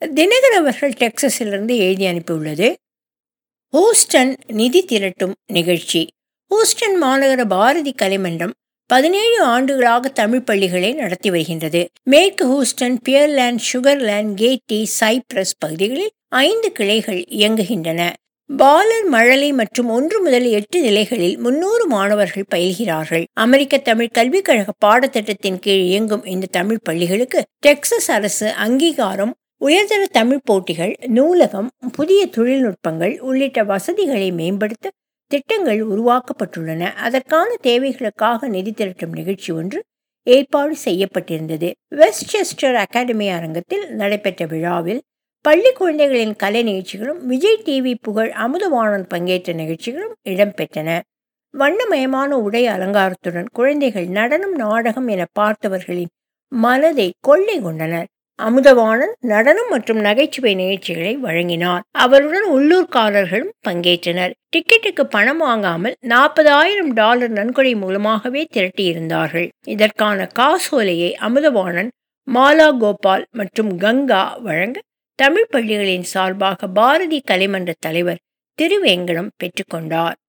தினகர் அவர்கள் டெக்சஸிலிருந்து எழுதி அனுப்பியுள்ளது ஹூஸ்டன் நிதி திரட்டும் நிகழ்ச்சி ஹூஸ்டன் மாநகர பாரதி கலைமன்றம் பதினேழு ஆண்டுகளாக தமிழ் பள்ளிகளை நடத்தி வருகின்றது மேற்கு ஹூஸ்டன் பியர்லேண்ட் சுகர்லேண்ட் கேட்டி சைப்ரஸ் பகுதிகளில் ஐந்து கிளைகள் இயங்குகின்றன பாலர் மழலை மற்றும் ஒன்று முதல் எட்டு நிலைகளில் முன்னூறு மாணவர்கள் பயில்கிறார்கள் அமெரிக்க தமிழ் கல்விக் கழக பாடத்திட்டத்தின் கீழ் இயங்கும் இந்த தமிழ் பள்ளிகளுக்கு டெக்சஸ் அரசு அங்கீகாரம் உயர்தர தமிழ் போட்டிகள் நூலகம் புதிய தொழில்நுட்பங்கள் உள்ளிட்ட வசதிகளை மேம்படுத்த திட்டங்கள் உருவாக்கப்பட்டுள்ளன அதற்கான தேவைகளுக்காக நிதி திரட்டும் நிகழ்ச்சி ஒன்று ஏற்பாடு செய்யப்பட்டிருந்தது வெஸ்ட்செஸ்டர் அகாடமி அரங்கத்தில் நடைபெற்ற விழாவில் பள்ளி குழந்தைகளின் கலை நிகழ்ச்சிகளும் விஜய் டிவி புகழ் அமுதவாணன் பங்கேற்ற நிகழ்ச்சிகளும் இடம்பெற்றன வண்ணமயமான உடை அலங்காரத்துடன் குழந்தைகள் நடனம் நாடகம் என பார்த்தவர்களின் மனதை கொள்ளை கொண்டனர் அமுதவாணன் நடனம் மற்றும் நகைச்சுவை நிகழ்ச்சிகளை வழங்கினார் அவருடன் உள்ளூர்காரர்களும் பங்கேற்றனர் டிக்கெட்டுக்கு பணம் வாங்காமல் நாற்பதாயிரம் டாலர் நன்கொடை மூலமாகவே திரட்டியிருந்தார்கள் இதற்கான காசோலையை அமுதவாணன் மாலா கோபால் மற்றும் கங்கா வழங்க தமிழ் பள்ளிகளின் சார்பாக பாரதி கலைமன்ற தலைவர் திருவேங்கடம் பெற்றுக்கொண்டார்